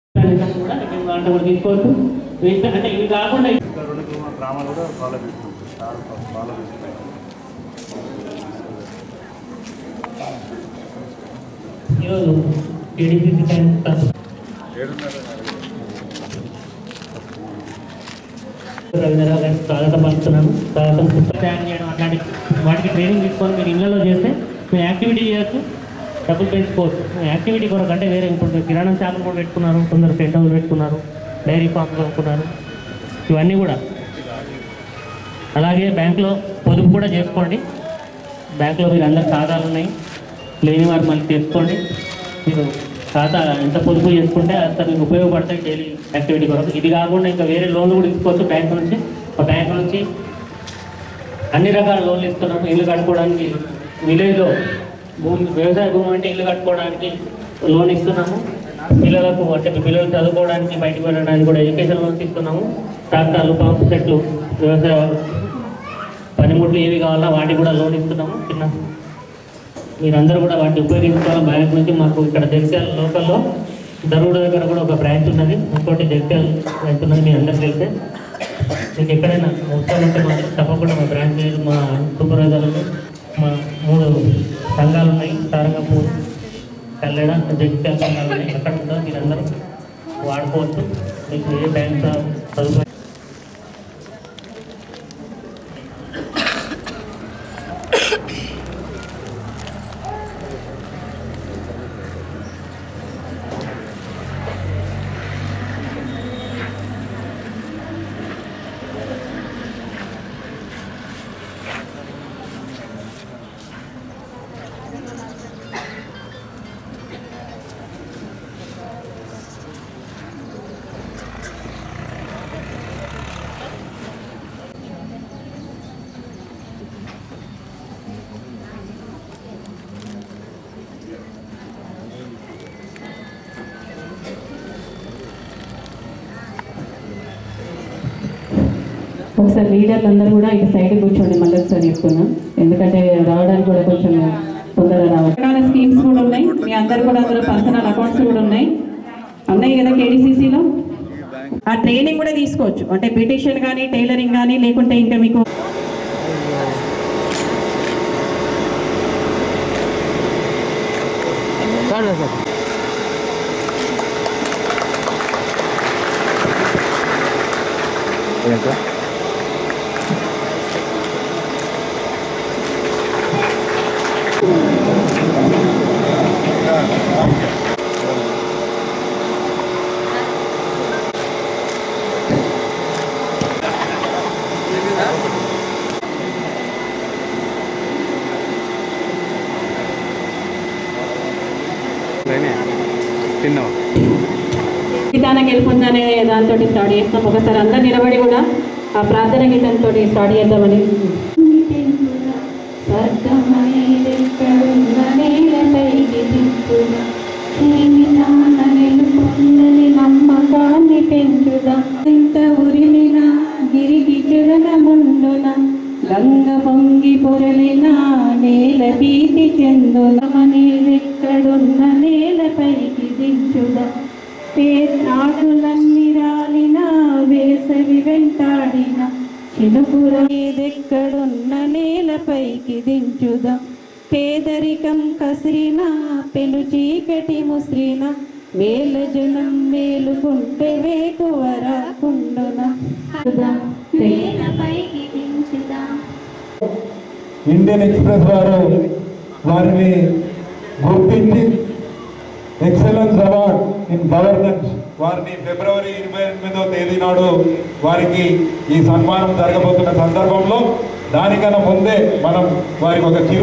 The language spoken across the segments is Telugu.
కూడా ఇక్కడ దాంట్లో కూడా తీసుకోవచ్చు వీటి- అంటే ఇవి కాకుండా ఇంకా రెండు గ్రామ- గ్రామాలు కూడా ఫాలో చేస్తున్నాం సార్ ఫాలో చేస్తున్నాం ఈరోజు టీడీపీ బ్యాంక్ తరఫు రవీంద్రరావు గారికి స్వాగతం పలుకుతున్నాను స్వాగతం తయారు చేయడం అట్లాంటి వాటికి ట్రైనింగ్ తీసుకొని మీరు ఇళ్ళలో చేస్తే మీ యాక్టివిటీ చేయొచ్చు డబ్బులు పెంచుకోవచ్చు మీ యాక్టివిటీ కొరకు అంటే వేరే ఇప్పుడు కిరాణా షాపులు కూడా పెట్టుకున్నారు కొందరు టెంట్ హౌస్ పెట్టుకున్నారు డైరీ ఫామ్ కొనుక్కున్నారు ఇవన్నీ కూడా అలాగే బ్యాంకులో పొదుపు కూడా చేసుకోండి బ్యాంకులో మీరు అందరు ఖాతాలు ఉన్నాయి లేని వారు మళ్ళీ తెచ్చుకోండి మీరు ఖాతా ఎంత పొదుపు చేసుకుంటే అంత మీకు ఉపయోగపడతాయి డైలీ యాక్టివిటీ కొరకు ఇది కాకుండా ఇంకా వేరే లోన్లు కూడా తీసుకోవచ్చు బ్యాంకు నుంచి ఒక బ్యాంకు నుంచి అన్ని రకాల లోన్లు ఇస్తున్నాము ఇల్లు కట్టుకోవడానికి విలేజ్లో భూమి వ్యవసాయ భూమి అంటే ఇల్లు కట్టుకోవడానికి లోన్ ఇస్తున్నాము పిల్లలకు అంటే మీ పిల్లలు చదువుకోవడానికి బయటకు వెళ్ళడానికి కూడా ఎడ్యుకేషన్ లోన్స్ ఇస్తున్నాము ట్రాక్టర్లు పంపు సెట్లు వ్యవసాయ పనిముట్లు ఏవి కావాలా వాటికి కూడా లోన్ ఇస్తున్నాము చిన్న మీరందరూ కూడా వాటిని ఉపయోగించుకోవాలి బ్యాంక్ నుంచి మాకు ఇక్కడ జగిత్యాల లోకల్లో దరువుడు దగ్గర కూడా ఒక బ్రాంచ్ ఉన్నది ఇంకోటి జగిత్యాల బ్రాంచ్ ఉన్నది మీ అందరికీ తెలిసే మీకు ఎక్కడైనా అవసరం ఉంటే మాత్రం తప్పకుండా మా బ్రాంచ్ మా సూపర్వైజర్లు మా మూడు సంఘాలు ఉన్నాయి తారంగపూర్ కల్లెడ జగిత్యాల సంఘాలు ఉన్నాయి ఎక్కడ ఉందో మీరందరూ వాడుకోవచ్చు మీకు ఏ బ్యాంక్ సదుపాయం ఒకసారి లీడర్లు అందరూ కూడా ఇటు సైడ్ కూర్చోండి మళ్ళీ ఒకసారి చెప్తున్నా ఎందుకంటే రావడానికి కూడా కొంచెం తొందరగా రావాలి రకరకాల స్కీమ్స్ కూడా ఉన్నాయి మీ అందరు కూడా అందులో పర్సనల్ అకౌంట్స్ కూడా ఉన్నాయి ఉన్నాయి కదా కేడీసీసీలో ఆ ట్రైనింగ్ కూడా తీసుకోవచ్చు అంటే బ్యూటిషియన్ కానీ టైలరింగ్ కానీ లేకుంటే ఇంకా మీకు తిన్నావా విధానం గెలుపొందనే దాంతో స్టార్ట్ చేస్తాం ఒకసారి అందరు నిలబడి కూడా ఆ ప్రార్థన గీతంతో స్టార్ట్ చేద్దామని నమ్మకాన్ని పెంచుదా ఇంత ఉరిలిన గిరికి చురగముండున గంగ పొంగి పొరలిన నేల భీతి చెందునమనేదెక్కడున్న నేలపైకి దించుదా పేర్నాకులన్నీ రాలిన వేసవి వెంటాడిన చినుకురేదెక్కడున్న నేలపైకి దించుదా పేదరికం కసిరిన పెను చీకటి ముసిరిన వేల జనం మేలుకుంటే వేకువరాకుండున నేలపైకి దించుదా ఇండియన్ ఎక్స్ప్రెస్ వారు వారిని గుర్తించి ఎక్సలెన్స్ అవార్డ్ ఇన్ గవర్నెన్స్ వారిని ఫిబ్రవరి ఇరవై ఎనిమిదో తేదీ నాడు వారికి ఈ సన్మానం జరగబోతున్న సందర్భంలో దానికన్నా ముందే మనం వారికి ఒక చిరు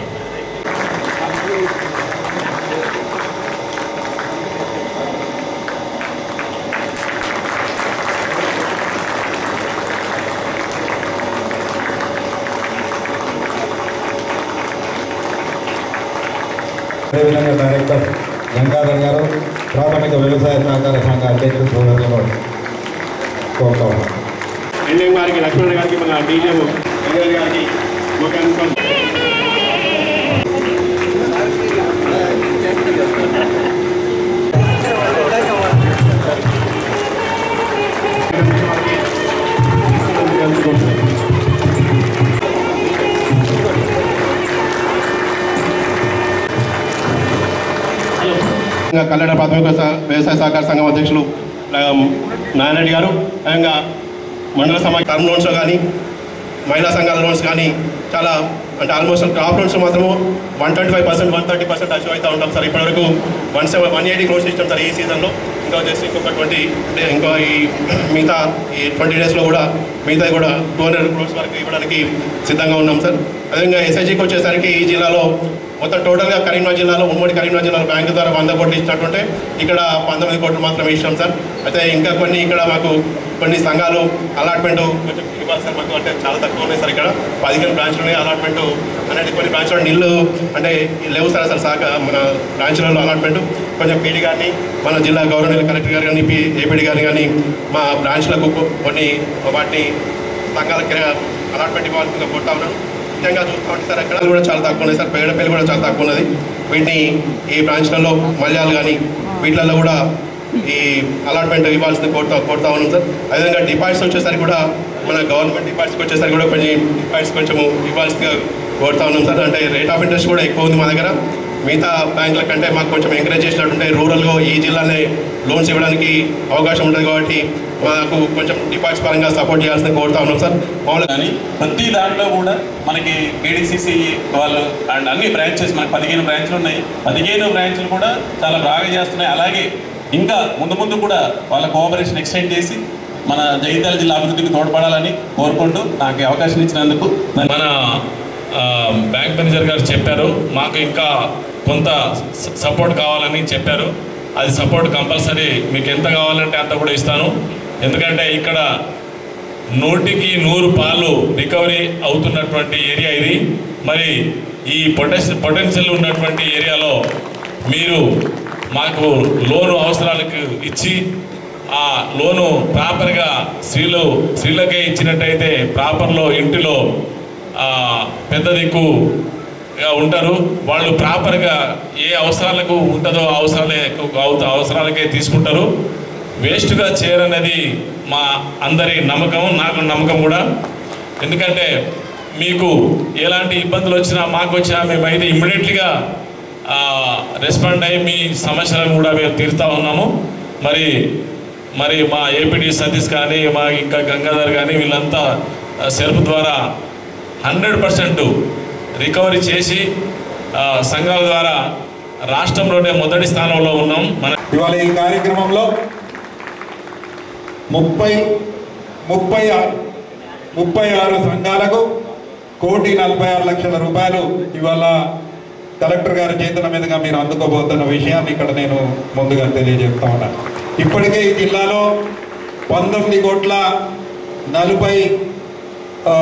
అదేవిధంగా డైరెక్టర్ గంగాధర్ గారు ప్రాథమిక వ్యవసాయ సహకార సంఘ అధ్యక్షుడు సోదరులు కోరుతా ఉన్నాం ఎన్ఎం గారికి లక్ష్మణ్ గారికి మన డీజీఎం గారికి ఒక ¡Vamos! ఇంకా కళ్యాణ ప్రాథమిక సహ- వ్యవసాయ సహకార సంఘం అధ్యక్షులు ఆ, నారాయణ గారు అదేవిధంగా మండల సమాజ టర్మ్ లోన్స్ కానీ మహిళా సంఘాల లోన్స్ కానీ చాలా అంటే ఆల్మోస్ట్ క్రాప్ లోన్స్ మాత్రము one twenty five percent one thirty percent achieve అవుతూ ఉంటాం సార్ ఇప్పటివరకు one seven one eighty crores ఇచ్చాం సార్ ఈ సీజన్లో ఇంకా జస్ట్ ఇంకొక ట్వంటీ అంటే ఇంకా ఈ మిగతా ఈ ట్వంటీ డేస్లో కూడా మిగతా కూడా టూ హండ్రెడ్ క్రోర్స్ వరకు ఇవ్వడానికి సిద్ధంగా ఉన్నాం సార్ అదేవిధంగా ఎస్ఐజీకి వచ్చేసరికి ఈ జిల్లాలో మొత్తం టోటల్గా కరీంనగర్ జిల్లాలో ఉమ్మడి కరీంనగర్ జిల్లాలో బ్యాంకు ద్వారా వంద కోట్లు ఇచ్చినట్టుంటే ఇక్కడ పంతొమ్మిది కోట్లు మాత్రమే ఇచ్చాం సార్ అయితే ఇంకా కొన్ని ఇక్కడ మాకు కొన్ని సంఘాలు అలాట్మెంట్ కొంచెం ఇవ్వాలి సార్ మాకు అంటే చాలా తక్కువ ఉన్నాయి సార్ ఇక్కడ పదిహేను బ్రాంచ్లు ఉన్నాయి అలాట్మెంట్ అనేది కొన్ని బ్రాంచ్లో నీళ్ళు అంటే లేవు సార్ అసలు శాఖ మన బ్రాంచ్లలో అలాట్మెంట్ కొంచెం పీడీ గారిని మన జిల్లా గవర్నర్ కలెక్టర్ గారు కానీ ఏపీడీ గారిని కానీ మా బ్రాంచ్లకు కొన్ని వాటిని సంఘాలకి అలాట్మెంట్ ఇవ్వాల్సిందిగా కోరుతా ఉన్నాను ముఖ్యంగా చూస్తూ ఉంటే సార్ అక్కడ కూడా చాలా తక్కువ ఉన్నాయి సార్ పేడపల్లి కూడా చాలా తక్కువ ఉన్నది వీటిని ఈ బ్రాంచ్లలో మల్యాలు కానీ వీటిలలో కూడా ఈ అలాట్మెంట్ ఇవ్వాల్సింది కోరుతా కోరుతా ఉన్నాం సార్ అదేవిధంగా డిపాజిట్స్ వచ్చేసరికి కూడా మన గవర్నమెంట్ డిపాజిట్స్కి వచ్చేసరికి కూడా కొన్ని డిపాజిట్స్ కొంచెం ఇవ్వాల్సిందిగా కోరుతా ఉన్నాం సార్ అంటే రేట్ ఆఫ్ ఇంట్రెస్ట్ కూడా ఎక్కువ ఉంది మా దగ్గర మిగతా బ్యాంకుల కంటే మాకు కొంచెం ఎంకరేజ్ చేసినట్టుంటే రూరల్గా ఈ జిల్లానే లోన్స్ ఇవ్వడానికి అవకాశం ఉంటుంది కాబట్టి మాకు కొంచెం డిపాజిట్స్ పరంగా సపోర్ట్ చేయాల్సింది కోరుతా ఉన్నాం సార్ మామూలుగా కానీ ప్రతి దాంట్లో కూడా మనకి కేడీసీసీ వాళ్ళు అండ్ అన్ని బ్రాంచెస్ మనకి పదిహేను బ్రాంచ్లు ఉన్నాయి పదిహేను బ్రాంచ్లు కూడా చాలా బాగా చేస్తున్నాయి అలాగే ఇంకా ముందు ముందు కూడా వాళ్ళ కోఆపరేషన్ ఎక్స్టెండ్ చేసి మన జగిత్యాల జిల్లా అభివృద్ధికి తోడ్పడాలని కోరుకుంటూ నాకు ఈ అవకాశం ఇచ్చినందుకు మన ఆ, బ్యాంక్ మేనేజర్ గారు చెప్పారు మాకు ఇంకా కొంత స- సపోర్ట్ కావాలని చెప్పారు అది సపోర్ట్ కంపల్సరీ మీకు ఎంత కావాలంటే అంత కూడా ఇస్తాను ఎందుకంటే ఇక్కడ నూటికి నూరు పాలు రికవరీ అవుతున్నటువంటి ఏరియా ఇది మరి ఈ పొటెన్ పొటెన్షియల్ ఉన్నటువంటి ఏరియాలో మీరు మాకు లోను అవసరాలకు ఇచ్చి ఆ లోను ప్రాపర్గా స్త్రీలు స్త్రీలకే ఇచ్చినట్టయితే ప్రాపర్లో ఇంటిలో ఆ, పెద్ద దిక్కు గా ఉంటారు వాళ్ళు ప్రాపర్గా ఏ అవసరాలకు ఉంటుందో ఆ అవసరాలే అవ- అవసరాలకే తీసుకుంటారు వేస్ట్గా చేయరనేది మా అందరి నమ్మకం నాకు నమ్మకం కూడా ఎందుకంటే మీకు ఎలాంటి ఇబ్బందులు వచ్చినా మాకు వచ్చినా మేమైతే ఇమ్మీడియట్లీగా రెస్పాండ్ అయ్యి మీ సమస్యలను కూడా మేము తీరుతా ఉన్నాము మరి మరి మా ఏపీడి సతీష్ కానీ మా ఇంకా గంగాధర్ కానీ వీళ్ళంతా ఆ, సెల్ఫ్ ద్వారా హండ్రెడ్ పర్సెంట్ రికవరీ చేసి ఆ, సంఘాల ద్వారా రాష్ట్రంలోనే మొదటి స్థానంలో ఉన్నాం మన ఇవాళ ఈ కార్యక్రమంలో ముప్పై ముప్పై ఆరు ముప్పై ఆరు సంఘాలకు కోటి నలభై ఆరు లక్షల రూపాయలు ఇవాళ కలెక్టర్ గారి చేతుల మీదుగా మీరు అందుకోబోతున్న విషయాన్ని ఇక్కడ నేను ముందుగా తెలియజేస్తా ఉన్నాను ఇప్పటికే ఈ జిల్లాలో పంతొమ్మిది కోట్ల నలభై ఆ,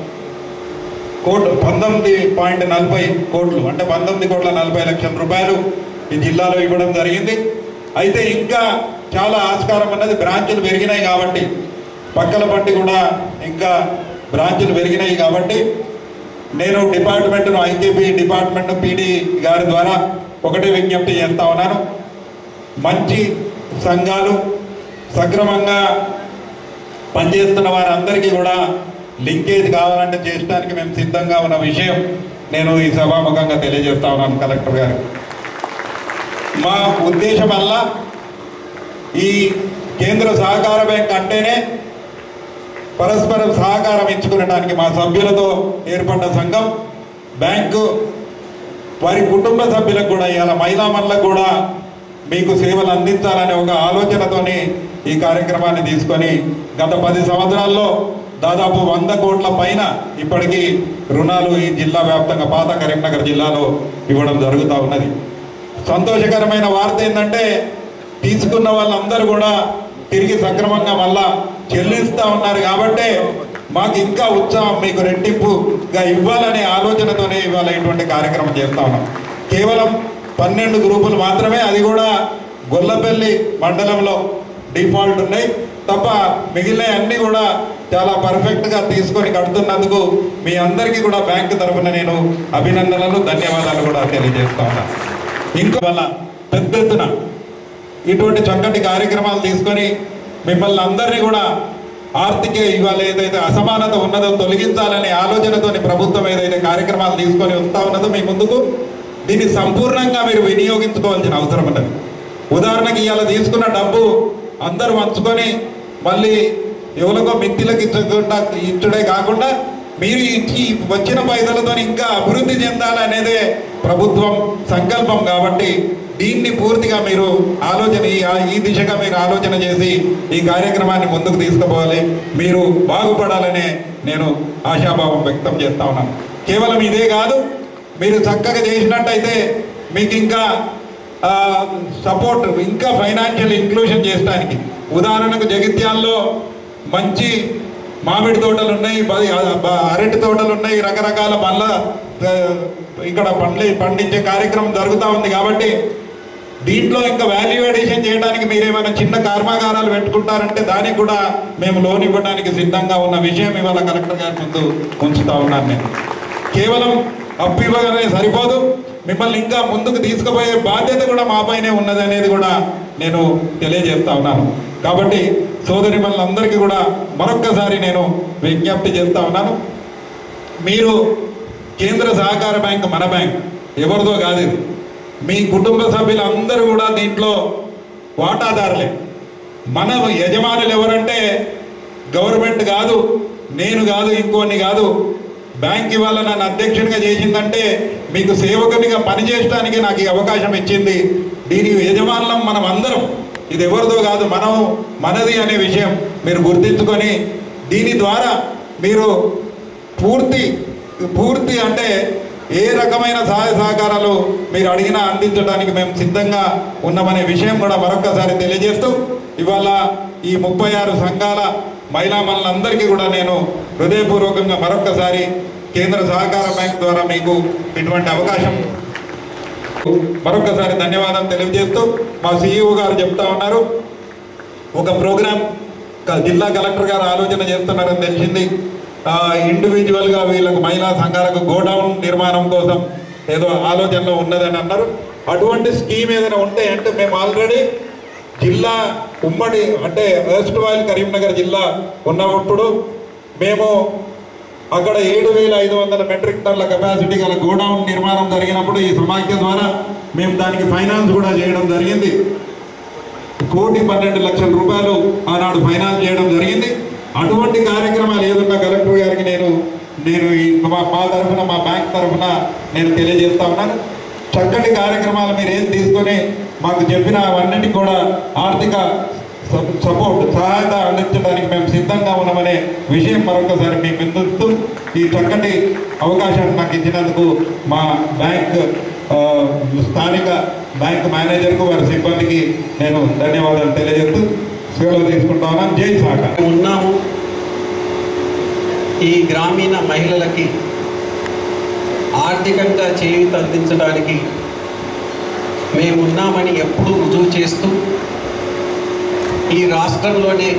కోట్లు పంతొమ్మిది పాయింట్ నలభై కోట్లు అంటే పంతొమ్మిది కోట్ల నలభై లక్షల రూపాయలు ఈ జిల్లాలో ఇవ్వడం జరిగింది అయితే ఇంకా చాలా ఆస్కారం అన్నది బ్రాంచులు పెరిగినాయి కాబట్టి పక్కల బట్టి కూడా ఇంకా బ్రాంచులు పెరిగినాయి కాబట్టి నేను డిపార్ట్మెంట్ను ఐటీపీ డిపార్ట్మెంట్ పీడీ గారి ద్వారా ఒకటే విజ్ఞప్తి చేస్తా ఉన్నాను మంచి సంఘాలు సక్రమంగా పనిచేస్తున్న వారందరికీ కూడా లింకేజ్ కావాలంటే చేయడానికి మేము సిద్ధంగా ఉన్న విషయం నేను ఈ సభాముఖంగా తెలియజేస్తా ఉన్నాను కలెక్టర్ గారు మా ఉద్దేశం వల్ల ఈ కేంద్ర సహకార బ్యాంక్ అంటేనే పరస్పరం సహకారం ఇచ్చుకునడానికి మా సభ్యులతో ఏర్పడ్డ సంఘం బ్యాంకు వారి కుటుంబ సభ్యులకు కూడా ఇవాళ మహిళా మనులకు కూడా మీకు సేవలు అందించాలనే ఒక ఆలోచనతోని ఈ కార్యక్రమాన్ని తీసుకొని గత పది సంవత్సరాల్లో దాదాపు వంద కోట్ల పైన ఇప్పటికీ రుణాలు ఈ జిల్లా వ్యాప్తంగా పాత కరీంనగర్ జిల్లాలో ఇవ్వడం జరుగుతూ ఉన్నది సంతోషకరమైన వార్త ఏంటంటే తీసుకున్న వాళ్ళందరూ కూడా తిరిగి సక్రమంగా మళ్ళా చెల్లిస్తూ ఉన్నారు కాబట్టే మాకు ఇంకా ఉత్సాహం మీకు రెట్టింపుగా ఇవ్వాలనే ఆలోచనతోనే ఇవాళ ఇటువంటి కార్యక్రమం చేస్తా ఉన్నాం కేవలం పన్నెండు గ్రూపులు మాత్రమే అది కూడా గొల్లపల్లి మండలంలో డిఫాల్ట్ ఉన్నాయి తప్ప మిగిలిన అన్ని కూడా చాలా పర్ఫెక్ట్గా తీసుకొని కడుతున్నందుకు మీ అందరికీ కూడా బ్యాంకు తరఫున నేను అభినందనలు ధన్యవాదాలు కూడా తెలియజేస్తా ఉన్నాను ఇంకో వల్ల పెద్ద ఎత్తున ఇటువంటి చక్కటి కార్యక్రమాలు తీసుకొని మిమ్మల్ని అందరినీ కూడా ఆర్థిక ఇవాళ ఏదైతే అసమానత ఉన్నదో తొలగించాలనే ఆలోచనతోని ప్రభుత్వం ఏదైతే కార్యక్రమాలు తీసుకొని వస్తా ఉన్నదో మీ ముందుకు దీన్ని సంపూర్ణంగా మీరు వినియోగించుకోవాల్సిన అవసరం ఉన్నది ఉదాహరణకి ఇవాళ తీసుకున్న డబ్బు అందరూ పంచుకొని మళ్ళీ ఎవరికో మిత్తిలకు ఇచ్చకుండా ఇచ్చుడే కాకుండా మీరు ఇచ్చి వచ్చిన పైసలతో ఇంకా అభివృద్ధి చెందాలనేదే ప్రభుత్వం సంకల్పం కాబట్టి దీన్ని పూర్తిగా మీరు ఆలోచన ఈ ఈ దిశగా మీరు ఆలోచన చేసి ఈ కార్యక్రమాన్ని ముందుకు తీసుకుపోవాలి మీరు బాగుపడాలనే నేను ఆశాభావం వ్యక్తం చేస్తా ఉన్నాను కేవలం ఇదే కాదు మీరు చక్కగా చేసినట్టయితే మీకు ఇంకా సపోర్ట్ ఇంకా ఫైనాన్షియల్ ఇంక్లూషన్ చేయడానికి ఉదాహరణకు జగిత్యాల్లో మంచి మామిడి తోటలు ఉన్నాయి పది- బ- అరటి తోటలు ఉన్నాయి రకరకాల పండ్ల ఆ, ఇక్కడ పండ్లు పండించే కార్యక్రమం జరుగుతూ ఉంది కాబట్టి దీంట్లో ఇంకా వాల్యూ అడిషన్ చేయడానికి మీరేమైనా చిన్న కర్మాగారాలు పెట్టుకుంటారంటే దానికి కూడా మేము లోన్ ఇవ్వడానికి సిద్ధంగా ఉన్న విషయం ఇవాళ కలెక్టర్ గారి ముందు ఉంచుతా ఉన్నాను నేను కేవలం అప్పు ఇవ్వగానే సరిపోదు మిమ్మల్ని ఇంకా ముందుకు తీసుకుపోయే బాధ్యత కూడా మా పైనే ఉన్నది అనేది కూడా నేను తెలియజేస్తా ఉన్నాను కాబట్టి సోదరి అందరికీ కూడా మరొక్కసారి నేను విజ్ఞప్తి చేస్తా ఉన్నాను మీరు కేంద్ర సహకార బ్యాంక్ మన బ్యాంక్ ఎవరిదో కాదు ఇది మీ కుటుంబ సభ్యులందరూ కూడా దీంట్లో వాటాదారులే మన యజమానులు ఎవరంటే గవర్నమెంట్ కాదు నేను కాదు ఇంకోని కాదు బ్యాంక్ ఇవాళ నన్ను అధ్యక్షునిగా చేసిందంటే మీకు సేవకునిగా పనిచేయడానికి నాకు ఈ అవకాశం ఇచ్చింది దీని యజమానులం మనం అందరం ఇది ఎవరిదో కాదు మనం మనది అనే విషయం మీరు గుర్తించుకొని దీని ద్వారా మీరు పూర్తి పూర్తి అంటే ఏ రకమైన సహాయ సహకారాలు మీరు అడిగినా అందించడానికి మేము సిద్ధంగా ఉన్నామనే విషయం కూడా మరొక్కసారి తెలియజేస్తూ ఇవాళ ఈ ముప్పై ఆరు సంఘాల మహిళా మనులందరికీ కూడా నేను హృదయపూర్వకంగా మరొక్కసారి కేంద్ర సహకార బ్యాంక్ ద్వారా మీకు ఇటువంటి అవకాశం మరొకసారి ధన్యవాదాలు తెలియజేస్తూ మా సిఇఓ గారు చెప్తా ఉన్నారు ఒక ప్రోగ్రామ్ క- జిల్లా కలెక్టర్ గారు ఆలోచన చేస్తున్నారని తెలిసింది ఆ, ఇండివిజువల్గా వీళ్ళకు మహిళా సంఘాలకు గోడౌన్ నిర్మాణం కోసం ఏదో ఆలోచనలో ఉన్నదని అన్నారు అటువంటి స్కీమ్ ఏదైనా ఉంటే అంటే మేము ఆల్రెడీ జిల్లా ఉమ్మడి అంటే వెస్ట్ వాయిల్ కరీంనగర్ జిల్లా ఉన్నప్పుడు మేము అక్కడ ఏడు వేల ఐదు వందల మెట్రిక్ టన్ల కెపాసిటీ గల గోడౌన్ నిర్మాణం జరిగినప్పుడు ఈ సమాఖ్య ద్వారా మేము దానికి ఫైనాన్స్ కూడా చేయడం జరిగింది కోటి పన్నెండు లక్షల రూపాయలు ఆనాడు ఫైనాన్స్ చేయడం జరిగింది అటువంటి కార్యక్రమాలు ఏదున్నా కలెక్టర్ గారికి నేను నేను ఈ మా మా తరఫున మా బ్యాంక్ తరఫున నేను తెలియజేస్తా ఉన్నాను చక్కటి కార్యక్రమాలు మీరు ఏం తీసుకొని మాకు చెప్పిన అవన్నిటికి కూడా ఆర్థిక స- సపోర్ట్ సహాయత అందించడానికి మేము సిద్ధంగా ఉన్నామనే విషయం మరొకసారి మీ ముందుస్తూ ఈ చక్కటి అవకాశాన్ని నాకు ఇచ్చినందుకు మా బ్యాంక్ ఆ, స్థానిక బ్యాంక్ మేనేజర్కు వారి సిబ్బందికి నేను ధన్యవాదాలు తెలియజేస్తూ సెలవు తీసుకుంటా ఉన్నాను జై శాఖ ఉన్నాము ఈ గ్రామీణ మహిళలకి ఆర్థికంగా చేయూత అందించడానికి మేమున్నామని ఎప్పుడూ రుజువు చేస్తూ ఈ రాష్ట్రంలోనే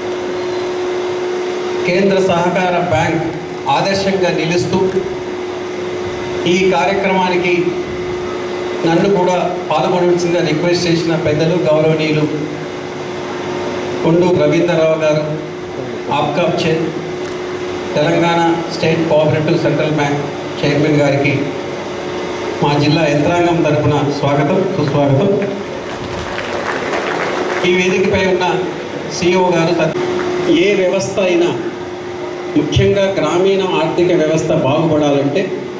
కేంద్ర సహకార బ్యాంక్ ఆదర్శంగా నిలుస్తూ ఈ కార్యక్రమానికి నన్ను కూడా పాల్గొనవలసిందిగా రిక్వెస్ట్ చేసిన పెద్దలు గౌరవనీయులు Konduru Ravindrarao garu APCOB chair Telangana state cooperative central bank chairman గారికి మా జిల్లా యంత్రాంగం తరపున స్వాగతం సుస్వాగతం ఈ వేదికపై ఉన్న సిఇఓ గారు సత్- ఏ వ్యవస్థ అయినా ముఖ్యంగా గ్రామీణ ఆర్థిక వ్యవస్థ బాగుపడాలంటే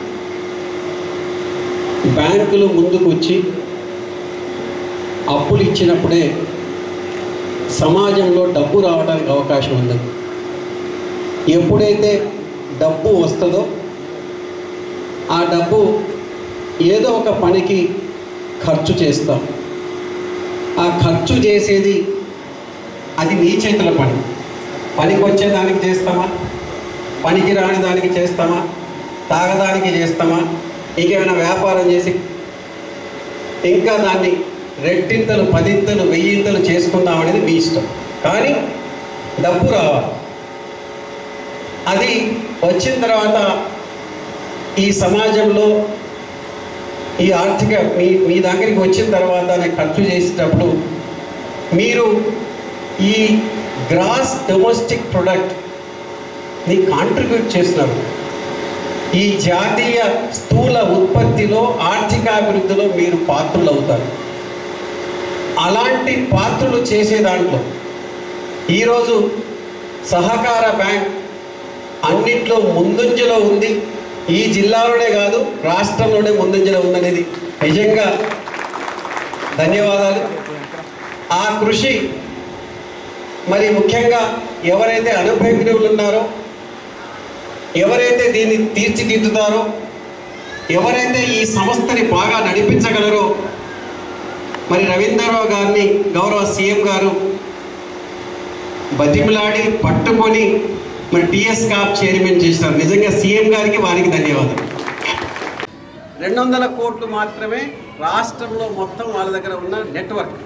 బ్యాంకులు ముందుకు వచ్చి అప్పులు ఇచ్చినప్పుడే సమాజంలో డబ్బు రావడానికి అవకాశం ఉంది ఎప్పుడైతే డబ్బు వస్తుందో ఆ డబ్బు ఏదో ఒక పనికి ఖర్చు చేస్తాం ఆ ఖర్చు చేసేది అది నీ చేతుల పని పనికి వచ్చే దానికి చేస్తామా పనికి రాని దానికి చేస్తామా తాగదానికి చేస్తామా ఇంకేమైనా వ్యాపారం చేసి ఇంకా దాన్ని రెట్టింతలు పదింతలు వెయ్యింతలు చేసుకుందాం అనేది మీ ఇష్టం కానీ డబ్బు రావాలి అది వచ్చిన తర్వాత ఈ సమాజంలో ఈ ఆర్థిక మీ మీ దగ్గరికి వచ్చిన తర్వాత దాన్ని ఖర్చు చేసేటప్పుడు మీరు ఈ గ్రాస్ డొమెస్టిక్ ప్రొడక్ట్ ని కాంట్రిబ్యూట్ చేస్తున్నారు ఈ జాతీయ స్థూల ఉత్పత్తిలో ఆర్థికాభివృద్ధిలో మీరు పాత్రులు అవుతారు అలాంటి పాత్రలు చేసే దాంట్లో ఈరోజు సహకార బ్యాంక్ అన్నిట్లో ముందంజలో ఉంది ఈ జిల్లాలోనే కాదు రాష్ట్రంలోనే ముందంజలో ఉందనేది నిజంగా ధన్యవాదాలు ఆ కృషి మరి ముఖ్యంగా ఎవరైతే అనుభవజ్ఞులు ఉన్నారో ఎవరైతే దీన్ని తీర్చిదిద్దుతారో ఎవరైతే ఈ సంస్థని బాగా నడిపించగలరో మరి రవీంద్రరావు గారిని గౌరవ సీఎం గారు బతిమిలాడి పట్టుకొని మరి టిఎస్ కాప్ చైర్మన్ చేశారు నిజంగా సీఎం గారికి వారికి ధన్యవాదాలు రెండు వందల కోట్లు మాత్రమే రాష్ట్రంలో మొత్తం వాళ్ళ దగ్గర ఉన్న నెట్వర్క్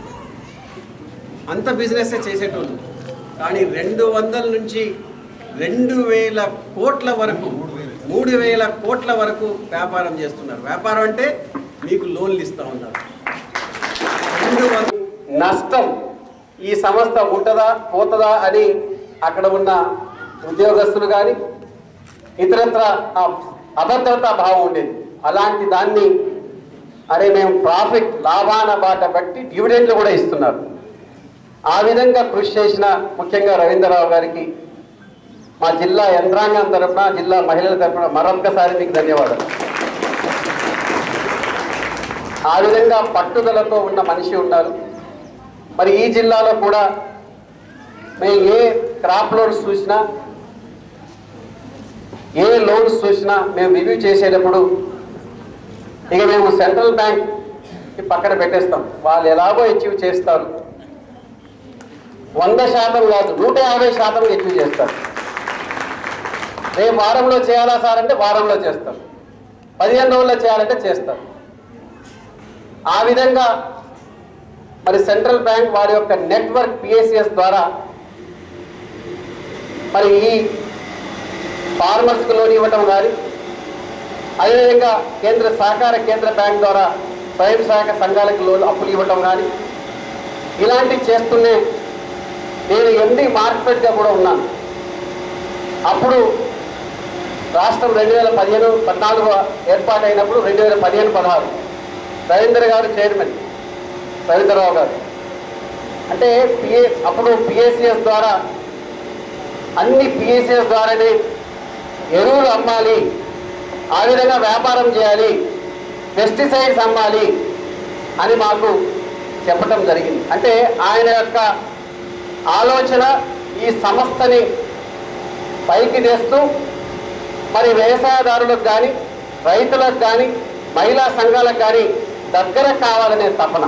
అంత బిజినెస్ చేసేటోళ్ళు కానీ రెండు వందల నుంచి రెండు వేల కోట్ల వరకు మూడు వేల కోట్ల వరకు వ్యాపారం చేస్తున్నారు వ్యాపారం అంటే మీకు లోన్లు ఇస్తూ ఉన్నారు రెండు వందల నష్టం ఈ సంస్థ ఉంటుందా పోతుందా అని అక్కడ ఉన్న ఉద్యోగస్తులు కానీ ఇతరత్ర ఆ అభద్రతా భావం ఉండేది అలాంటి దాన్ని అరే మేము ప్రాఫిట్ లాభాన బాట బట్టి డివిడెండ్లు కూడా ఇస్తున్నారు ఆ విధంగా కృషి చేసిన ముఖ్యంగా రవీంద్రరావు గారికి మా జిల్లా యంత్రాంగం తరఫున జిల్లా మహిళల తరఫున మరొక్కసారి మీకు ధన్యవాదాలు ఆ విధంగా పట్టుదలతో ఉన్న మనిషి ఉన్నారు మరి ఈ జిల్లాలో కూడా మేము ఏ క్రాప్ లోన్స్ చూసినా ఏ లోన్స్ చూసినా మేము రివ్యూ చేసేటప్పుడు ఇక మేము సెంట్రల్ బ్యాంక్ పక్కన పెట్టేస్తాం వాళ్ళు ఎలాగో అచీవ్ చేస్తారు వంద శాతం కాదు నూట యాభై శాతం అచీవ్ చేస్తారు రేపు వారంలో చేయాలా సార్ అంటే వారంలో చేస్తారు పదిహేను రోజుల్లో చేయాలంటే చేస్తారు ఆ విధంగా మరి సెంట్రల్ బ్యాంక్ వారి యొక్క నెట్వర్క్ పిఎస్సిఎస్ ద్వారా మరి ఈ ఫార్మర్స్కి లోన్ ఇవ్వటం కానీ అదేవిధంగా కేంద్ర సహకార కేంద్ర బ్యాంక్ ద్వారా స్వయం సహాయక సంఘాలకు లోన్ అప్పులు ఇవ్వటం కానీ ఇలాంటివి చేస్తూనే నేను ఎండి మార్కెట్గా కూడా ఉన్నాను అప్పుడు రాష్ట్రం రెండు వేల పదిహేను పద్నాలుగు ఏర్పాటైనప్పుడు రెండు వేల పదిహేను పదహారు రవీంద్ర గారు చైర్మన్ రవీంద్రరావు గారు అంటే పిఏ అప్పుడు పిఎస్సిఎస్ ద్వారా అన్ని పిఎస్సిఎస్ ద్వారానే ఎరువులు అమ్మాలి ఆ విధంగా వ్యాపారం చేయాలి పెస్టిసైడ్స్ అమ్మాలి అని మాకు చెప్పటం జరిగింది అంటే ఆయన యొక్క ఆలోచన ఈ సంస్థని పైకి తెస్తూ మరి వ్యవసాయదారులకు కానీ రైతులకు కానీ మహిళా సంఘాలకు కానీ దగ్గర కావాలనే తపన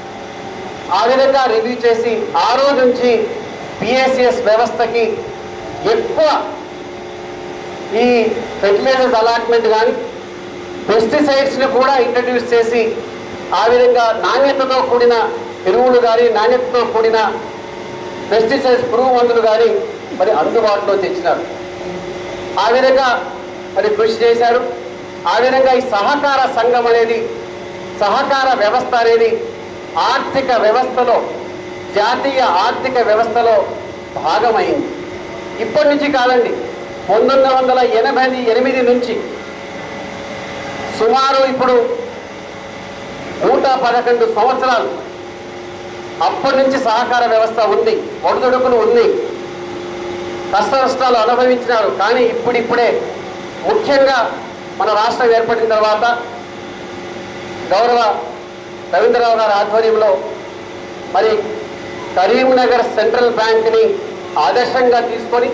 ఆ విధంగా రివ్యూ చేసి ఆ రోజు నుంచి పిఎస్సిఎస్ వ్యవస్థకి ఎక్కువ ఈ ఫెర్టిలైజర్స్ అలాట్మెంట్ కానీ పెస్టిసైడ్స్ని కూడా ఇంట్రడ్యూస్ చేసి ఆ విధంగా నాణ్యతతో కూడిన ఎరువులు కానీ నాణ్యతతో కూడిన పెస్టిసైడ్స్ పురుగు మందులు కానీ మరి అందుబాటులో తెచ్చినారు ఆ విధంగా మరి కృషి చేశారు ఆ విధంగా ఈ సహకార సంఘం అనేది సహకార వ్యవస్థ అనేది ఆర్థిక వ్యవస్థలో జాతీయ ఆర్థిక వ్యవస్థలో భాగమైంది ఇప్పటి నుంచి కాదండి పంతొమ్మిది వందల ఎనభై ఎనిమిది నుంచి సుమారు ఇప్పుడు నూట పదకొండు సంవత్సరాలు అప్పటి నుంచి సహకార వ్యవస్థ ఉంది ఒడిదుడుకులు ఉంది కష్ట నష్టాలు అనుభవించినారు కానీ ఇప్పుడిప్పుడే ముఖ్యంగా మన రాష్ట్రం ఏర్పడిన తర్వాత గౌరవ రవీంద్రరావు గారి ఆధ్వర్యంలో మరి కరీంనగర్ సెంట్రల్ బ్యాంక్ని ఆదర్శంగా తీసుకొని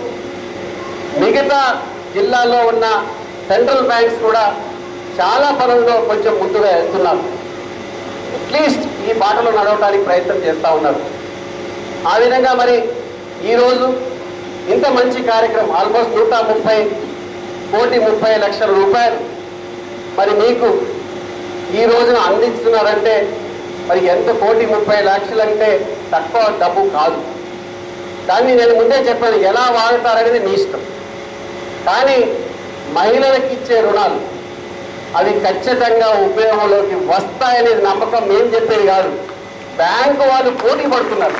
మిగతా జిల్లాల్లో ఉన్న సెంట్రల్ బ్యాంక్స్ కూడా చాలా పనుల్లో కొంచెం ముందుగా వెళ్తున్నారు అట్లీస్ట్ ఈ బాటలో నడవడానికి ప్రయత్నం చేస్తూ ఉన్నారు ఆ విధంగా మరి ఈరోజు ఇంత మంచి కార్యక్రమం ఆల్మోస్ట్ నూట ముప్పై కోటి ముప్పై లక్షల రూపాయలు మరి మీకు ఈ రోజున అందిస్తున్నారంటే మరి ఎంత కోటి ముప్పై లక్షలు అంటే తక్కువ డబ్బు కాదు కానీ నేను ముందే చెప్పాను ఎలా వాడతారనేది మీ ఇష్టం కానీ మహిళలకు ఇచ్చే రుణాలు అవి ఖచ్చితంగా ఉపయోగంలోకి వస్తాయనేది నమ్మకం మేము చెప్పేది కాదు బ్యాంకు వాళ్ళు పోటీ పడుతున్నారు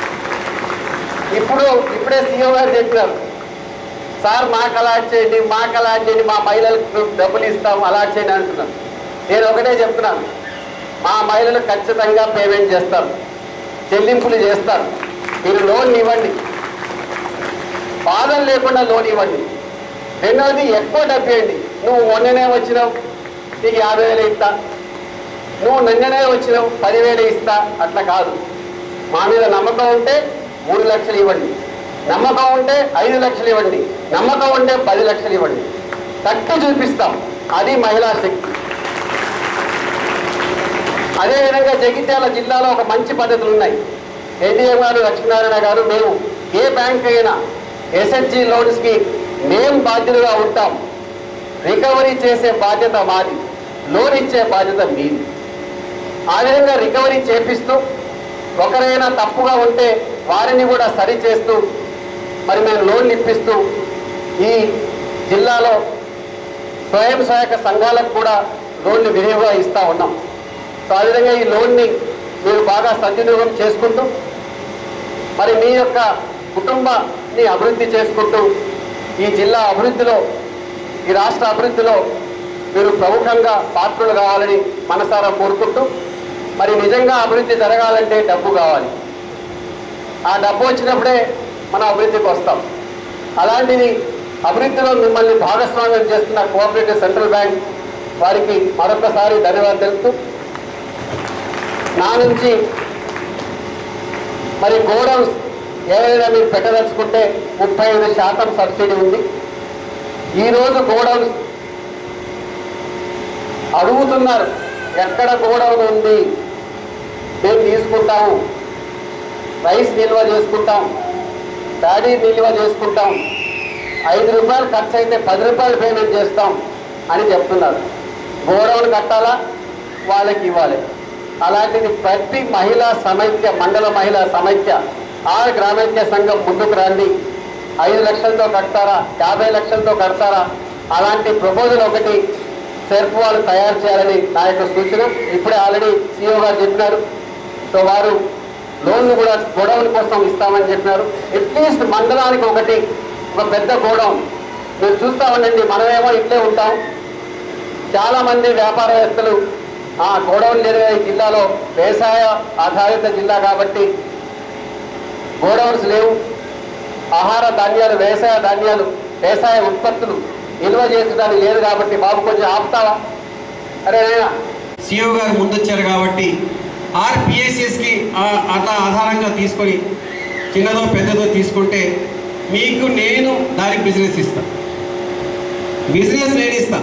ఇప్పుడు ఇప్పుడే సీఎం గారు చెప్పినారు సార్ మాకు అలాట్ చేయండి మాకు అలాట్ చేయండి మా మహిళలకు డబ్బులు ఇస్తాం అలాట్ చేయండి అంటున్నారు నేను ఒకటే చెప్తున్నాను మా మహిళలు ఖచ్చితంగా పేమెంట్ చేస్తారు చెల్లింపులు చేస్తారు మీరు లోన్ ఇవ్వండి బాధలు లేకుండా లోన్ ఇవ్వండి రెండవది ఎక్కువ డబ్బు ఇవ్వండి నువ్వు మొన్ననే వచ్చినావు నీకు యాభై వేలు ఇస్తా నువ్వు నిన్ననే వచ్చినావు పదివేలు ఇస్తా అట్లా కాదు మా మీద నమ్మకం ఉంటే మూడు లక్షలు ఇవ్వండి నమ్మకం ఉంటే ఐదు లక్షలు ఇవ్వండి నమ్మకం ఉంటే పది లక్షలు ఇవ్వండి కట్టి చూపిస్తాం అది మహిళా శక్తి అదేవిధంగా జగిత్యాల జిల్లాలో ఒక మంచి పద్ధతులు ఉన్నాయి ఎన్డీఏ గారు లక్ష్మీనారాయణ గారు మేము ఏ బ్యాంక్ అయినా ఎస్హెచ్జి లోన్స్కి మేము బాధ్యులుగా ఉంటాం రికవరీ చేసే బాధ్యత మాది లోన్ ఇచ్చే బాధ్యత మీది ఆ విధంగా రికవరీ చేపిస్తూ ఒకరైనా తప్పుగా ఉంటే వారిని కూడా సరి చేస్తూ మరి మేము లోన్లు ఇప్పిస్తూ ఈ జిల్లాలో స్వయం సహాయక సంఘాలకు కూడా లోన్లు విరివిగా ఇస్తూ ఉన్నాం సో ఆ విధంగా ఈ లోన్ని మీరు బాగా సద్వినియోగం చేసుకుంటూ మరి మీ యొక్క కుటుంబాన్ని అభివృద్ధి చేసుకుంటూ ఈ జిల్లా అభివృద్ధిలో ఈ రాష్ట్ర అభివృద్ధిలో మీరు ప్రముఖంగా పాత్రలు కావాలని మనసారా కోరుకుంటూ మరి నిజంగా అభివృద్ధి జరగాలంటే డబ్బు కావాలి ఆ డబ్బు వచ్చినప్పుడే మనం అభివృద్ధికి వస్తాం అలాంటిది అభివృద్ధిలో మిమ్మల్ని భాగస్వామ్యం చేస్తున్న కోఆపరేటివ్ సెంట్రల్ బ్యాంక్ వారికి మరొకసారి ధన్యవాదాలు తెలుపుతూ నా నుంచి మరి గోడౌన్స్ ఏవైనా మీరు పెట్టదలుచుకుంటే ముప్పై ఐదు శాతం సబ్సిడీ ఉంది ఈరోజు గోడౌన్స్ అడుగుతున్నారు ఎక్కడ గోడౌన్ ఉంది మేము తీసుకుంటాము రైస్ నిల్వ చేసుకుంటాం ప్యాడీ నిల్వ చేసుకుంటాం ఐదు రూపాయలు ఖర్చు అయితే పది రూపాయలు పేమెంట్ చేస్తాం అని చెప్తున్నారు గోడౌన్ కట్టాలా వాళ్ళకి ఇవ్వాలి అలాంటిది ప్రతి మహిళా సమైక్య మండల మహిళా సమైక్య ఆ గ్రామైక్య సంఘం ముందుకు రండి ఐదు లక్షలతో కడతారా యాభై లక్షలతో కడతారా అలాంటి ప్రపోజల్ ఒకటి సెర్ప్ వాళ్ళు తయారు చేయాలని నా యొక్క సూచన ఇప్పుడే ఆల్రెడీ సీఓ గారు చెప్పినారు సో వారు లోన్లు కూడా గోడౌన్ కోసం ఇస్తామని చెప్పినారు అట్లీస్ట్ మండలానికి ఒకటి ఒక పెద్ద గోడౌన్ మీరు చూస్తా ఉండండి మనమేమో ఇట్లే ఉంటాం చాలా మంది వ్యాపారవేత్తలు ఆ గోడౌన్ లేదు కదా ఈ జిల్లాలో వ్యవసాయ ఆధారిత జిల్లా కాబట్టి గోడౌన్స్ లేవు ఆహార ధాన్యాలు వ్యవసాయ ధాన్యాలు వ్యవసాయ ఉత్పత్తులు నిల్వ చేసడానికి లేదు కాబట్టి బాబు కొంచెం ఆపుతావా అరే నాయనా సిఓ గారు ముందొచ్చారు కాబట్టి ఆర్పిఎస్ఎస్కి అట్లా ఆధారంగా తీసుకొని చిన్నదో పెద్దదో తీసుకుంటే మీకు నేను దానికి బిజినెస్ ఇస్తా బిజినెస్ నేను ఇస్తా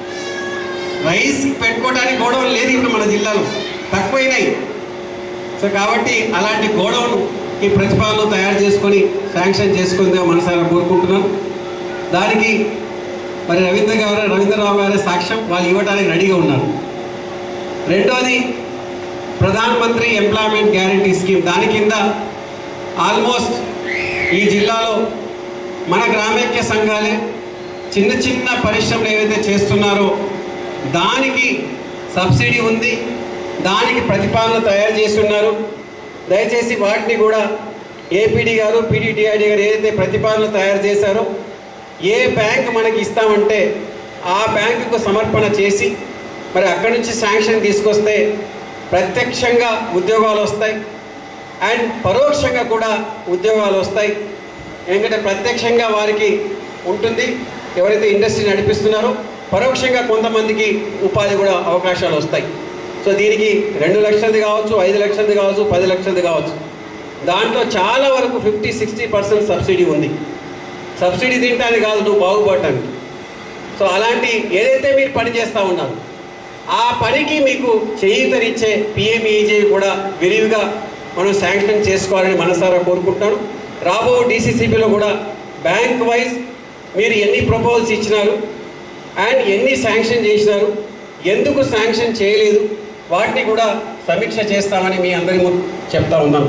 రైస్ పెట్టుకోవడానికి గోడౌన్ లేదు ఇప్పుడు మన జిల్లాలో తక్కువైనాయి సో కాబట్టి అలాంటి గోడౌన్కి ప్రతిపాదనలు తయారు చేసుకొని శాంక్షన్ చేసుకుందిగా మనసారా కోరుకుంటున్నాను దానికి మరి రవీంద్ర గారు రవీంద్రరావు గారి సాక్ష్యం వాళ్ళు ఇవ్వడానికి రెడీగా ఉన్నారు రెండోది ప్రధాన్ మంత్రి ఎంప్లాయ్మెంట్ గ్యారంటీ స్కీమ్ దాని కింద ఆల్మోస్ట్ ఈ జిల్లాలో మన గ్రామైక్య సంఘాలే చిన్న చిన్న పరిశ్రమలు ఏవైతే చేస్తున్నారో దానికి సబ్సిడీ ఉంది దానికి ప్రతిపాదన తయారు చేసి ఉన్నారు దయచేసి వాటిని కూడా ఏపీడీ గారు పీడీటీఐడి గారు ఏదైతే ప్రతిపాదన తయారు చేశారో ఏ బ్యాంక్ మనకి ఇస్తామంటే ఆ బ్యాంకుకు సమర్పణ చేసి మరి అక్కడి నుంచి శాంక్షన్ తీసుకొస్తే ప్రత్యక్షంగా ఉద్యోగాలు వస్తాయి అండ్ పరోక్షంగా కూడా ఉద్యోగాలు వస్తాయి ఎందుకంటే ప్రత్యక్షంగా వారికి ఉంటుంది ఎవరైతే ఇండస్ట్రీ నడిపిస్తున్నారో పరోక్షంగా కొంతమందికి ఉపాధి కూడా అవకాశాలు వస్తాయి సో దీనికి రెండు లక్షలది కావచ్చు ఐదు లక్షలది కావచ్చు పది లక్షలది కావచ్చు దాంట్లో చాలా వరకు ఫిఫ్టీ సిక్స్టీ పర్సెంట్ సబ్సిడీ ఉంది సబ్సిడీ తింటానికి కాదు నువ్వు బాగుపడటానికి సో అలాంటి ఏదైతే మీరు పని చేస్తూ ఉన్నారు ఆ పనికి మీకు చేయూతనిచ్చే పిఎంఈజే కూడా విరివిగా మనం శాంక్షన్ చేసుకోవాలని మనసారా కోరుకుంటున్నాను రాబో డీసీసీబీలో కూడా బ్యాంక్ వైజ్ మీరు ఎన్ని ప్రపోజల్స్ ఇచ్చినారు అండ్ ఎన్ని శాంక్షన్ చేసినారు ఎందుకు శాంక్షన్ చేయలేదు వాటిని కూడా సమీక్ష చేస్తామని మీ అందరి ముందు చెప్తా ఉన్నాను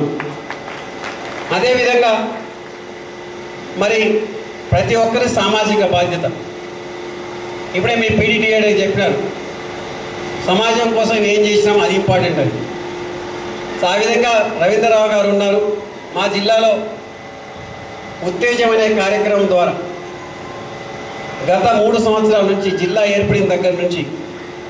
అదేవిధంగా మరి ప్రతి ఒక్కరి సామాజిక బాధ్యత ఇప్పుడే మీ పీడీటీఏ చెప్పినారు సమాజం కోసం ఏం చేసినాం అది ఇంపార్టెంట్ అని సో ఆ విధంగా రవీంద్రరావు గారు ఉన్నారు మా జిల్లాలో ఉత్తేజం అనే కార్యక్రమం ద్వారా గత మూడు సంవత్సరాల నుంచి జిల్లా ఏర్పడిన దగ్గర నుంచి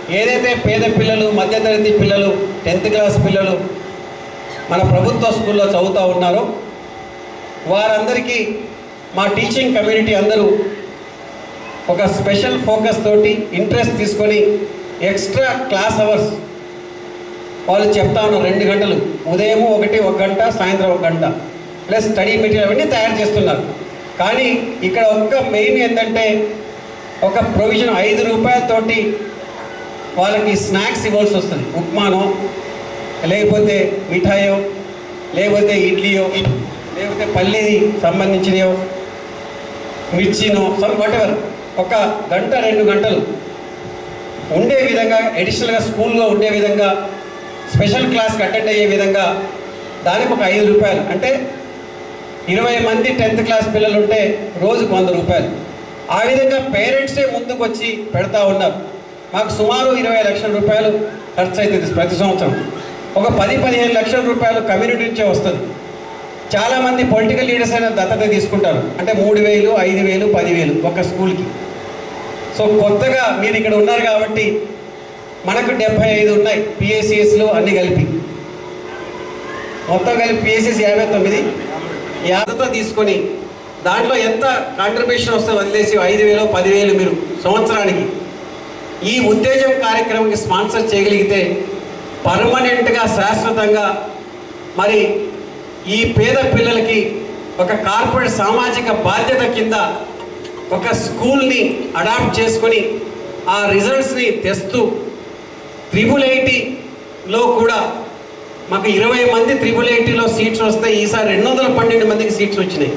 ఏదైతే పేద పిల్లలు మధ్యతరగతి పిల్లలు టెన్త్ క్లాస్ పిల్లలు మన ప్రభుత్వ స్కూల్లో చదువుతూ ఉన్నారో వారందరికీ మా టీచింగ్ కమ్యూనిటీ అందరూ ఒక స్పెషల్ ఫోకస్ తోటి ఇంట్రెస్ట్ తీసుకొని ఎక్స్ట్రా క్లాస్ అవర్స్ వాళ్ళు చెప్తా ఉన్నారు రెండు గంటలు ఉదయం ఒకటి ఒక గంట సాయంత్రం ఒక గంట ప్లస్ స్టడీ మెటీరియల్ అవన్నీ తయారు చేస్తున్నారు కానీ ఇక్కడ ఒక్క మెయిన్ ఏంటంటే ఒక ప్రొవిజన్ ఐదు రూపాయలతోటి వాళ్ళకి స్నాక్స్ ఇవ్వాల్సి వస్తుంది ఉప్మానో లేకపోతే మిఠాయో లేకపోతే ఇడ్లీయో లేకపోతే పల్లిది సంబంధించినయో మిర్చినో సమ్ వాట్ ఎవర్ ఒక గంట రెండు గంటలు ఉండే విధంగా అడిషనల్గా స్కూల్లో ఉండే విధంగా స్పెషల్ క్లాస్కి అటెండ్ అయ్యే విధంగా దానికి ఒక ఐదు రూపాయలు అంటే ఇరవై మంది టెన్త్ క్లాస్ పిల్లలు ఉంటే రోజుకు వంద రూపాయలు ఆ విధంగా పేరెంట్సే ముందుకు వచ్చి పెడతా ఉన్నారు మాకు సుమారు ఇరవై లక్షల రూపాయలు ఖర్చు అవుతుంది ప్రతి సంవత్సరం ఒక పది పదిహేను లక్షల రూపాయలు కమ్యూనిటీ నుంచే వస్తుంది చాలామంది పొలిటికల్ లీడర్స్ అయినా దత్తత తీసుకుంటారు అంటే మూడు వేలు ఐదు వేలు పదివేలు ఒక స్కూల్కి సో కొత్తగా మీరు ఇక్కడ ఉన్నారు కాబట్టి మనకు డెబ్బై ఐదు ఉన్నాయి పిఎస్సిఎస్లు అన్నీ కలిపి మొత్తం కలిపి పిఎస్సిఎస్ యాభై తొమ్మిది యాభైతో తీసుకొని దాంట్లో ఎంత కాంట్రిబ్యూషన్ వస్తే వదిలేసి ఐదు వేలు పదివేలు మీరు సంవత్సరానికి ఈ ఉత్తేజం కార్యక్రమానికి స్పాన్సర్ చేయగలిగితే పర్మనెంట్గా శాశ్వతంగా మరి ఈ పేద పిల్లలకి ఒక కార్పొరేట్ సామాజిక బాధ్యత కింద ఒక స్కూల్ని అడాప్ట్ చేసుకొని ఆ రిజల్ట్స్ని తెస్తూ త్రిబుల్ ఐటీలో కూడా మాకు ఇరవై మంది త్రిబుల్ ఐటీలో సీట్స్ వస్తాయి ఈసారి రెండు వందల పన్నెండు మందికి సీట్స్ వచ్చినాయి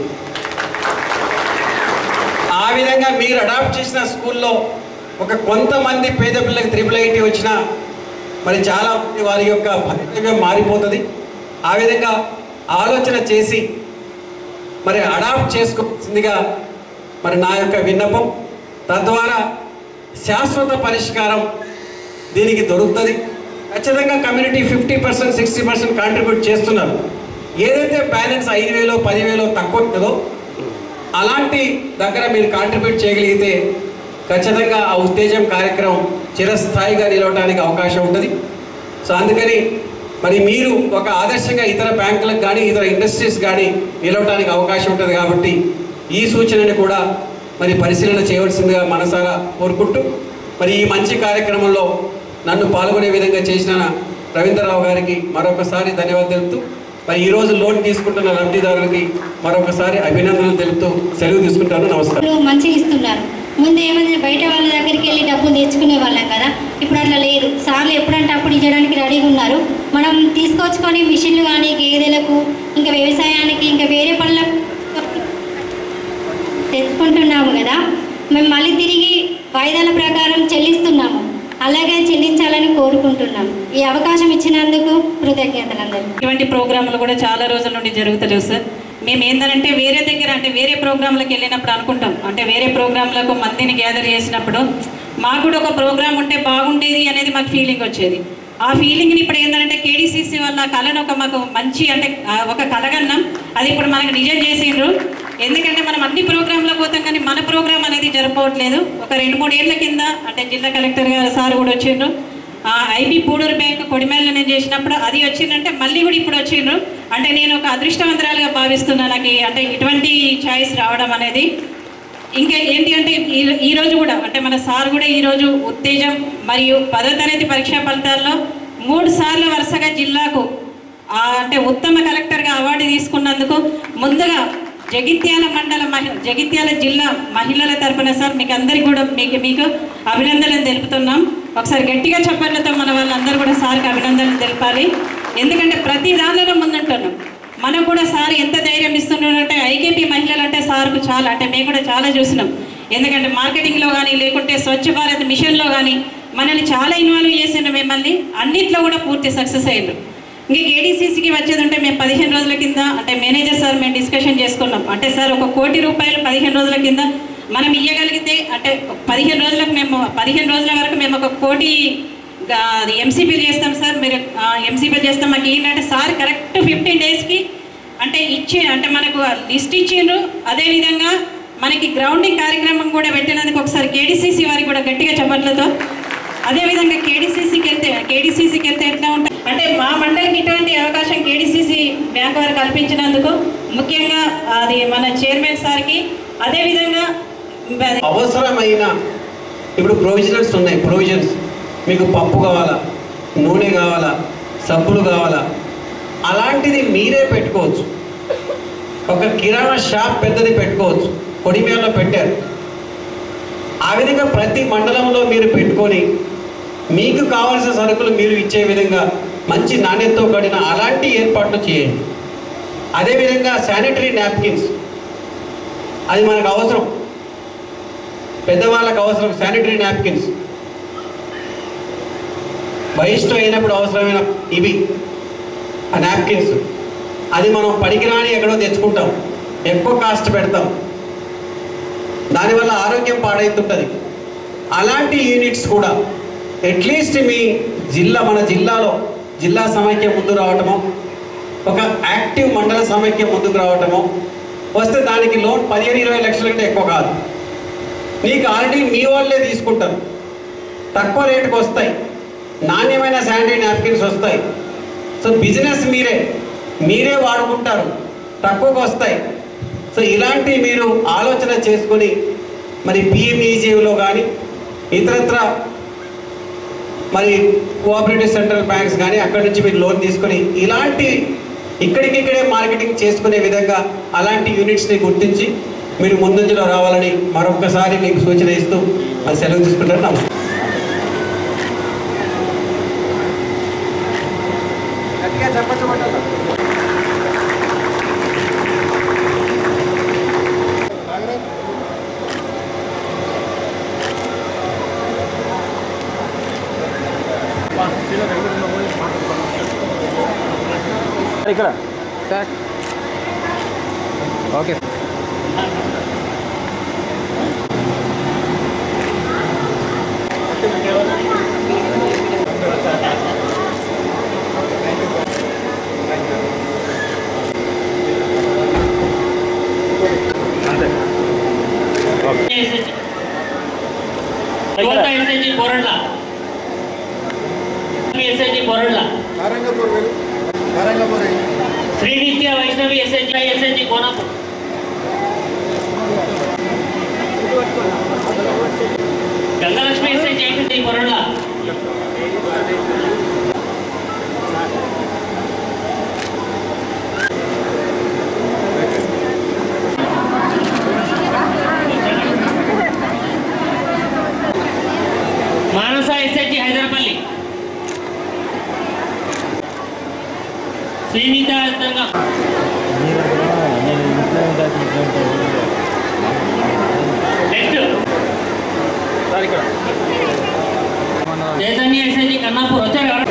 ఆ విధంగా మీరు అడాప్ట్ చేసిన స్కూల్లో ఒక కొంతమంది పేద పిల్లలకి త్రిబుల్ ఐటీ వచ్చినా మరి చాలా మంది వారి యొక్క భవితవ్యం మారిపోతుంది ఆ విధంగా ఆలోచన చేసి మరి అడాప్ట్ చేసుకోవాల్సిందిగా మరి నా యొక్క విన్నపం తద్వారా శాశ్వత పరిష్కారం దీనికి దొరుకుతుంది ఖచ్చితంగా community fifty percent sixty percent contribute చేస్తున్నారు ఏదైతే బ్యాలెన్స్ ఐదు వేలో పదివేలో తక్కువ ఉంటుందో అలాంటి దగ్గర మీరు కాంట్రిబ్యూట్ చేయగలిగితే ఖచ్చితంగా ఆ ఉత్తేజం కార్యక్రమం చిరస్థాయిగా నిలవడానికి అవకాశం ఉంటుంది సో అందుకని మరి మీరు ఒక ఆదర్శంగా ఇతర బ్యాంకులకు కానీ ఇతర ఇండస్ట్రీస్ కానీ నిలవడానికి అవకాశం ఉంటుంది కాబట్టి ఈ సూచనని కూడా మరి పరిశీలన చేయవలసిందిగా మనసారా కోరుకుంటూ మరి ఈ మంచి కార్యక్రమంలో నన్ను పాల్గొనే విధంగా చేసిన రవీంద్రరావు గారికి మరొకసారి ధన్యవాదాలు తెలుపుతూ మరి ఈరోజు లోన్ తీసుకుంటున్న లబ్ధిదారులకి మరొకసారి అభినందనలు తెలుపుతూ సెలవు తీసుకుంటాను నమస్కారం ఇప్పుడు మంచిగా ఇస్తున్నారు ముందు ఏమైంది బయట వాళ్ళ దగ్గరికి వెళ్ళి డబ్బులు తెచ్చుకునే వాళ్ళం కదా ఇప్పుడు అట్లా లేదు సార్లు ఎప్పుడంటే అప్పుడు ఇవ్వడానికి రెడీగా ఉన్నారు మనం తీసుకొచ్చుకొని మిషన్లు కానీ గేదెలకు ఇంకా వ్యవసాయానికి ఇంకా వేరే పనులకు తెచ్చుకుంటున్నాము కదా మేము మళ్ళీ తిరిగి వాయిదాల ప్రకారం చెల్లిస్తున్నాము అలాగే చెల్లించాలని కోరుకుంటున్నాం ఈ అవకాశం ఇచ్చినందుకు కృతజ్ఞతలు అందరూ ఇటువంటి ప్రోగ్రాంలు కూడా చాలా రోజుల నుండి జరుగుతలేవు సార్ మేము ఏంటంటే వేరే దగ్గర అంటే వేరే ప్రోగ్రాంలకు వెళ్ళినప్పుడు అనుకుంటాం అంటే వేరే ప్రోగ్రాంలకు మందిని గ్యాదర్ చేసినప్పుడు మాకు కూడా ఒక ప్రోగ్రాం ఉంటే బాగుండేది అనేది మాకు ఫీలింగ్ వచ్చేది ఆ ఫీలింగ్ని ఇప్పుడు ఏంటంటే కేడీసీసీ వల్ల కళను ఒక మాకు మంచి అంటే ఆ, ఒక కలగన్నాం అది ఇప్పుడు మనకు నిజం చేసిండ్రు ఎందుకంటే మనం అన్ని ప్రోగ్రాంలకు పోతాం కానీ మన ప్రోగ్రాం అనేది జరపవట్లేదు ఒక రెండు మూడు ఏళ్ల కింద అంటే జిల్లా కలెక్టర్ గారు సార్ కూడా వచ్చిండ్రు ఆ ఐబీ పూడూరు బ్యాంక్ కొడిమేళ్ళ నేను చేసినప్పుడు అది వచ్చిందంటే మళ్ళీ కూడా ఇప్పుడు వచ్చిండ్రు అంటే నేను ఒక అదృష్టవంతరాలుగా భావిస్తున్నాను నాకు ఈ- అంటే ఇటువంటి ఛాయిస్ రావడం అనేది ఇంకా ఏంటి అంటే ఈ- ఈ రోజు కూడా అంటే మన సార్ కూడా ఈరోజు ఉత్తేజం మరియు పదో తరగతి పరీక్షా ఫలితాల్లో మూడు సార్లు వరుసగా జిల్లాకు ఆ అంటే ఉత్తమ కలెక్టర్గా అవార్డు తీసుకున్నందుకు ముందుగా జగిత్యాల మండల మహి జగిత్యాల జిల్లా మహిళల తరపున సార్ మీకు అందరికీ కూడా మీకు మీకు అభినందనలు తెలుపుతున్నాం ఒకసారి గట్టిగా చప్పట్లతో మన వాళ్ళందరూ కూడా సార్కి అభినందనలు తెలపాలి ఎందుకంటే ప్రతి దానిలో ముందుంటున్నాం మనకు కూడా సార్ ఎంత ధైర్యం ఇస్తున్నారంటే ఐకేపీ మహిళలు అంటే సార్కు చాలా అంటే మేము కూడా చాలా చూసినాం ఎందుకంటే మార్కెటింగ్లో కానీ లేకుంటే స్వచ్ఛ భారత్ మిషన్లో కానీ మనల్ని చాలా ఇన్వాల్వ్ చేసిండ్రు మిమ్మల్ని అన్నిట్లో కూడా పూర్తి సక్సెస్ అయ్యిండ్రు ఇంకా కేడీసీసీకి వచ్చేది ఉంటే మేము పదిహేను రోజుల కింద అంటే మేనేజర్ సార్ మేము డిస్కషన్ చేసుకున్నాం అంటే సార్ ఒక కోటి రూపాయలు పదిహేను రోజుల కింద మనం ఇవ్వగలిగితే అంటే పదిహేను రోజులకు మేము పదిహేను రోజుల వరకు మేము ఒక కోటి ఎంసీపీలు చేస్తాం సార్ మీరు ఎంసీపీలు చేస్తాం మాకు ఏంటంటే సార్ కరెక్ట్ ఫిఫ్టీన్ డేస్కి అంటే ఇచ్చి అంటే మనకు లిస్ట్ ఇచ్చిండ్రు అదేవిధంగా మనకి గ్రౌండింగ్ కార్యక్రమం కూడా పెట్టినందుకు ఒకసారి కేడీసీసీ వారికి కూడా గట్టిగా చప్పట్లతో అదేవిధంగా కేడీసీసీకి వెళ్తే కేడీసీసీకి వెళ్తే ఎట్లా ఉంటుంది అంటే మా మండలికి ఇటువంటి అవకాశం కేడీసీసీ బ్యాంక్ వారు కల్పించినందుకు ముఖ్యంగా అది మన చైర్మన్ సార్కి అదేవిధంగా అవసరమైన ఇప్పుడు ప్రొవిజనల్స్ ఉన్నాయి ప్రొవిజన్స్ మీకు పప్పు కావాలా నూనె కావాలా సబ్బులు కావాలా అలాంటిది మీరే పెట్టుకోవచ్చు ఒక కిరాణా షాప్ పెద్దది పెట్టుకోవచ్చు కొడిమేలో పెట్టారు ఆ విధంగా ప్రతి మండలంలో మీరు పెట్టుకొని మీకు కావాల్సిన సరుకులు మీరు ఇచ్చే విధంగా మంచి నాణ్యతతో కూడిన అలాంటి ఏర్పాట్లు చేయండి అదేవిధంగా శానిటరీ నాప్కిన్స్ అది మనకు అవసరం పెద్దవాళ్ళకు అవసరం శానిటరీ నాప్కిన్స్ బహిష్టు అయినప్పుడు అవసరమైన ఇవి ఆ నాప్కిన్స్ అది మనం పనికిరాని ఎక్కడో తెచ్చుకుంటాం ఎక్కువ కాస్ట్ పెడతాం దానివల్ల ఆరోగ్యం పాడైతుంటుంది అలాంటి యూనిట్స్ కూడా అట్లీస్ట్ మీ జిల్లా మన జిల్లాలో జిల్లా సమైక్యం ముందు రావటము ఒక యాక్టివ్ మండల సమైక్యం ముందుకు రావటము వస్తే దానికి లోన్ పదిహేను ఇరవై లక్షల కంటే ఎక్కువ కాదు నీకు ఆల్రెడీ మీ వాళ్ళే తీసుకుంటారు తక్కువ రేటుకి వస్తాయి నాణ్యమైన శానిటరీ నాప్కిన్స్ వస్తాయి సో బిజినెస్ మీరే మీరే వాడుకుంటారు తక్కువకు వస్తాయి సో ఇలాంటి మీరు ఆలోచన చేసుకొని మరి పిఎంఈజీలో కానీ ఇతరత్ర మరి కోఆపరేటివ్ సెంట్రల్ బ్యాంక్స్ కానీ అక్కడి నుంచి మీరు లోన్ తీసుకొని ఇలాంటి ఇక్కడికిక్కడే మార్కెటింగ్ చేసుకునే విధంగా అలాంటి యూనిట్స్ని గుర్తించి మీరు ముందంజలో రావాలని మరొకసారి మీకు సూచన ఇస్తూ మరి సెలవు తీసుకుంటారు నమస్కారం ఇక్కడ సార్ ఓకే యువత SIG Poralla SIG Poralla Srinithya Vaishnavi SIG SIG Konapu Gangalakshmi SIG ఏంటి పొరళ్ళ మానస ఎస్ఐజి హైదరాపల్లి శ్రీనిత రంగం నెక్స్ట్ చైతన్య ఎస్ఐజి కన్నాపూర్ వచ్చారు ఎవరు